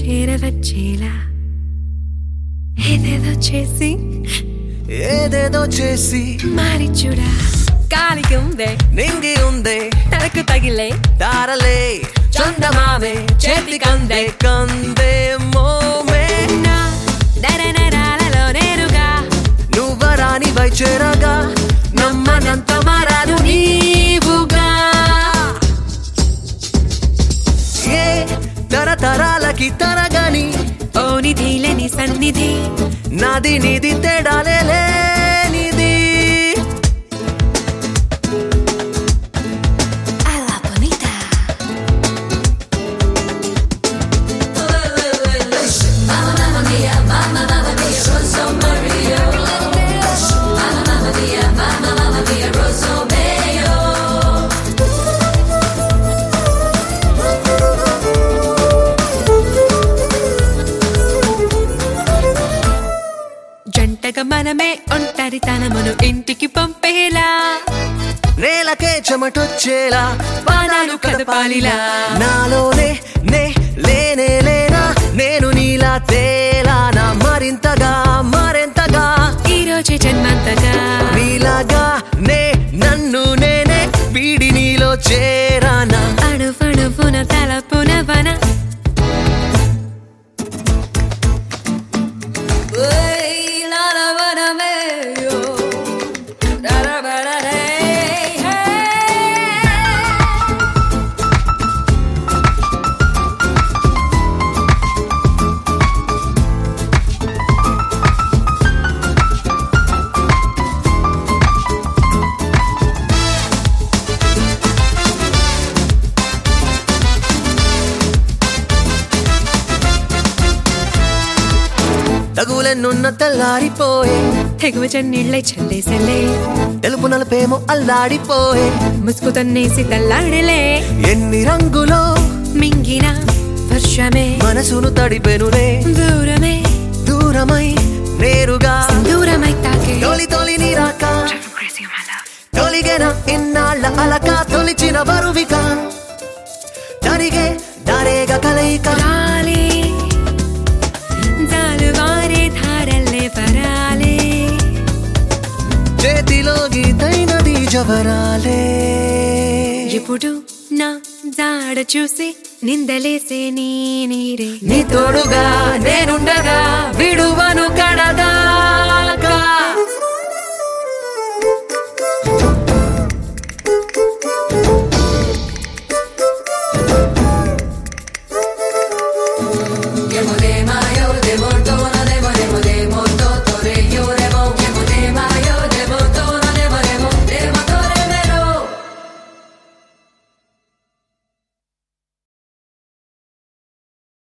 చేరవచ్చేలా ఏదేదో చేసి ఏదేదో చేసి మారి చూడా గాలికి ఉందే నింగి ఉందే తలకు తగిలే తారలే చందమామే చేతి కందే కందే మోమే నా దరనరాలలో నేరుగా నువ్వరాని వైచేరగా నమ్మనంత మారాదు నీవుగా ఏ తరతరాలకి తరగని ఓ నిధిలేని సన్నిధి నాది నీది తేడాలే లేనిది అలా bonita జంటగా మనమే ఒంటరితనమును ఇంటికి పంపేలా నేలకే చెమటొచ్చేలా పాదాలు కదపాలిలా నాలోనే నే లేనే లేనా నేను నీలా తేలానా మరింతగా మరింతగా ఈ రోజే జన్మంతగా నీలాగా నే నన్ను నేనే వీడి నీలో చేరానా అణువణువున తలపున వన తగులెన్నున్న తెల్లారిపోయే తెగువ చన్నీళ్ళై చల్లేసలే తెలుపు నలుపేమో అల్లాడిపోయే ముసుగు తన్నేసి తల్లాడలే ఎన్ని రంగులో మింగిన వర్షమే మనసును తడిపెనురే దూరమే దూరమై నేరుగా దూరమై తాకే తొలి తొలి నీరాక తొలిగెన ఇన్నాళ్ళ అలక తొలిచిన బరువిక తరిగే దారేగ కలయిక రాలే జాలువారే ధారల్లే పరాలే చేతిలో గీతైనది జవరాలే ఇప్పుడు నా జాడ చూసి నిందలేసే నీ నీరే నీ తోడుగా నేనుండగా విడువను కడదా